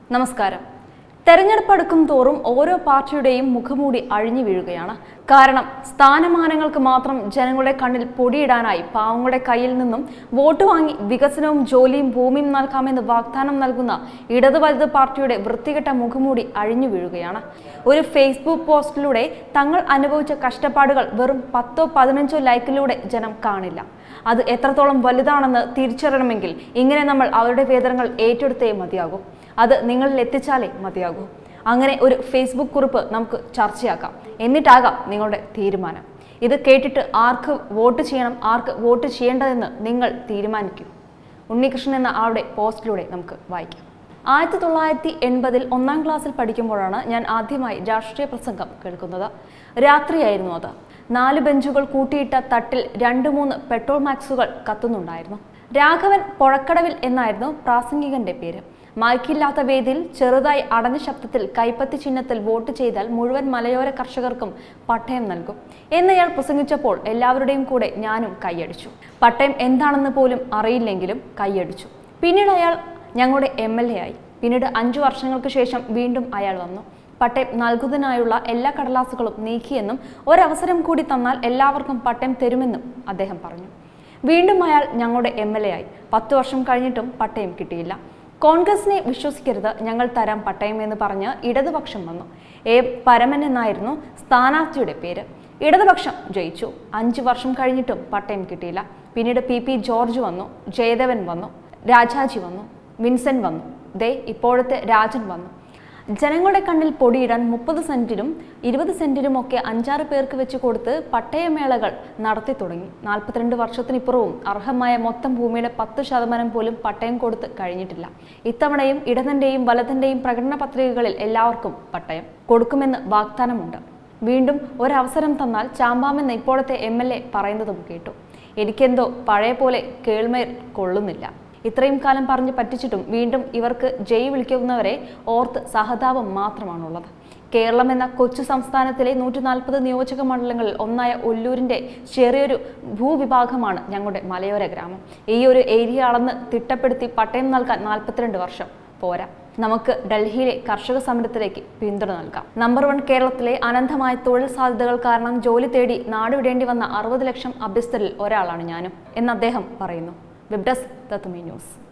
നമസ്കാരം തെരഞ്ഞെടുപ്പ് അടുക്കും തോറും ഓരോ പാർട്ടിയുടെയും മുഖമൂടി അഴിഞ്ഞു വീഴുകയാണ് കാരണം സ്ഥാനമാനങ്ങൾക്ക് മാത്രം ജനങ്ങളുടെ കണ്ണിൽ പൊടിയിടാനായി പാവങ്ങളുടെ കയ്യിൽ നിന്നും വോട്ട് വാങ്ങി വികസനവും ജോലിയും ഭൂമിയും നൽകാമെന്ന് വാഗ്ദാനം നൽകുന്ന ഇടത് വലത് പാർട്ടിയുടെ വൃത്തികെട്ട മുഖമൂടി അഴിഞ്ഞു വീഴുകയാണ് ഒരു ഫേസ്ബുക്ക് പോസ്റ്റിലൂടെ തങ്ങൾ അനുഭവിച്ച കഷ്ടപ്പാടുകൾ വെറും പത്തോ പതിനഞ്ചോ ലൈക്കിലൂടെ ജനം കാണില്ല അത് എത്രത്തോളം വലുതാണെന്ന് തിരിച്ചറിയണമെങ്കിൽ ഇങ്ങനെ നമ്മൾ അവരുടെ വേദനകൾ ഏറ്റെടുത്തേ മതിയാകൂ അത് നിങ്ങളിൽ എത്തിച്ചാലേ മതിയാകൂ അങ്ങനെ ഒരു ഫേസ്ബുക്ക് കുറിപ്പ് നമുക്ക് ചർച്ചയാക്കാം എന്നിട്ടാകാം നിങ്ങളുടെ തീരുമാനം ഇത് കേട്ടിട്ട് ആർക്ക് വോട്ട് ചെയ്യണം ആർക്ക് വോട്ട് ചെയ്യേണ്ടതെന്ന് നിങ്ങൾ തീരുമാനിക്കൂ ഉണ്ണികൃഷ്ണൻ എന്ന ആളുടെ പോസ്റ്റിലൂടെ നമുക്ക് വായിക്കാം ആയിരത്തി തൊള്ളായിരത്തി എൺപതിൽ ഒന്നാം ക്ലാസ്സിൽ പഠിക്കുമ്പോഴാണ് ഞാൻ ആദ്യമായി രാഷ്ട്രീയ പ്രസംഗം കേൾക്കുന്നത് രാത്രിയായിരുന്നു അത് നാല് ബെഞ്ചുകൾ കൂട്ടിയിട്ട തട്ടിൽ രണ്ട് മൂന്ന് പെട്രോൾ മാക്സുകൾ കത്തുന്നുണ്ടായിരുന്നു രാഘവൻ പൊഴക്കടവിൽ എന്നായിരുന്നു പ്രാസംഗികന്റെ പേര് മയക്കില്ലാത്ത വേദിയിൽ ചെറുതായി അടഞ്ഞ ശബ്ദത്തിൽ കൈപ്പത്തി ചിഹ്നത്തിൽ വോട്ട് ചെയ്താൽ മുഴുവൻ മലയോര കർഷകർക്കും പട്ടയം നൽകും എന്നയാൾ പ്രസംഗിച്ചപ്പോൾ എല്ലാവരുടെയും കൂടെ ഞാനും കൈയടിച്ചു പട്ടയം എന്താണെന്ന് പോലും അറിയില്ലെങ്കിലും കൈയടിച്ചു പിന്നീട് അയാൾ ഞങ്ങളുടെ എം എൽ എ ആയി പിന്നീട് അഞ്ചു വർഷങ്ങൾക്ക് ശേഷം വീണ്ടും അയാൾ വന്നു പട്ടയം നൽകുന്നതിനായുള്ള എല്ലാ കടലാസുകളും നീക്കിയെന്നും ഒരവസരം കൂടി തന്നാൽ എല്ലാവർക്കും പട്ടയം തരുമെന്നും അദ്ദേഹം പറഞ്ഞു വീണ്ടും അയാൾ ഞങ്ങളുടെ എം എൽ എ ആയി പത്ത് വർഷം കഴിഞ്ഞിട്ടും പട്ടയം കിട്ടിയില്ല കോൺഗ്രസിനെ വിശ്വസിക്കരുത് ഞങ്ങൾ തരാം പട്ടയം എന്ന് പറഞ്ഞ് ഇടതുപക്ഷം വന്നു എ പരമൻ എന്നായിരുന്നു സ്ഥാനാർത്ഥിയുടെ പേര് ഇടതുപക്ഷം ജയിച്ചു അഞ്ച് വർഷം കഴിഞ്ഞിട്ടും പട്ടയം കിട്ടിയില്ല പിന്നീട് പി പി ജോർജ് വന്നു ജയദേവൻ വന്നു രാജാജി വന്നു വിൻസെന്റ് വന്നു ദേ ഇപ്പോഴത്തെ രാജൻ വന്നു ജനങ്ങളുടെ കണ്ണിൽ പൊടിയിടാൻ മുപ്പത് സെന്റിനും ഇരുപത് സെന്റിനും ഒക്കെ അഞ്ചാറ് പേർക്ക് വെച്ച് കൊടുത്ത് പട്ടയമേളകൾ നടത്തി തുടങ്ങി നാൽപ്പത്തിരണ്ട് വർഷത്തിനിപ്പുറവും അർഹമായ മൊത്തം ഭൂമിയുടെ പത്ത് ശതമാനം പോലും പട്ടയം കൊടുത്ത് കഴിഞ്ഞിട്ടില്ല ഇത്തവണയും ഇടതിന്റെയും വലതിന്റെയും പ്രകടന പത്രികകളിൽ എല്ലാവർക്കും പട്ടയം കൊടുക്കുമെന്ന് വാഗ്ദാനമുണ്ട് വീണ്ടും ഒരവസരം തന്നാൽ ചാമ്പാമെന്ന് ഇപ്പോഴത്തെ എം എൽ എ പറയുന്നതും കേട്ടു എനിക്കെന്തോ പഴയ പോലെ കേൾമേൽ കൊള്ളുന്നില്ല ഇത്രയും കാലം പറഞ്ഞ് പറ്റിച്ചിട്ടും വീണ്ടും ഇവർക്ക് ജയ് വിളിക്കുന്നവരെ ഓർത്ത് സഹതാപം മാത്രമാണുള്ളത് കേരളം എന്ന കൊച്ചു സംസ്ഥാനത്തിലെ നൂറ്റി നാൽപ്പത് നിയോജക മണ്ഡലങ്ങളിൽ ഒന്നായ ഒല്ലൂരിന്റെ ചെറിയൊരു ഭൂവിഭാഗമാണ് ഞങ്ങളുടെ മലയോര ഗ്രാമം ഈ ഒരു ഏരിയ അളന്ന് തിട്ടപ്പെടുത്തി പട്ടയം നൽകാൻ നാൽപ്പത്തിരണ്ട് വർഷം പോരാ നമുക്ക് ഡൽഹിയിലെ കർഷക സമരത്തിലേക്ക് പിന്തുണ നൽകാം നമ്പർ വൺ കേരളത്തിലെ അനന്തമായ തൊഴിൽ സാധ്യതകൾ കാരണം ജോലി തേടി നാടുവിടേണ്ടി വന്ന അറുപത് ലക്ഷം അഭ്യസ്തരിൽ ഒരാളാണ് ഞാനും എന്ന് അദ്ദേഹം പറയുന്നു വെബ് ഡെസ്ക് തത്തുമി ന്യൂസ്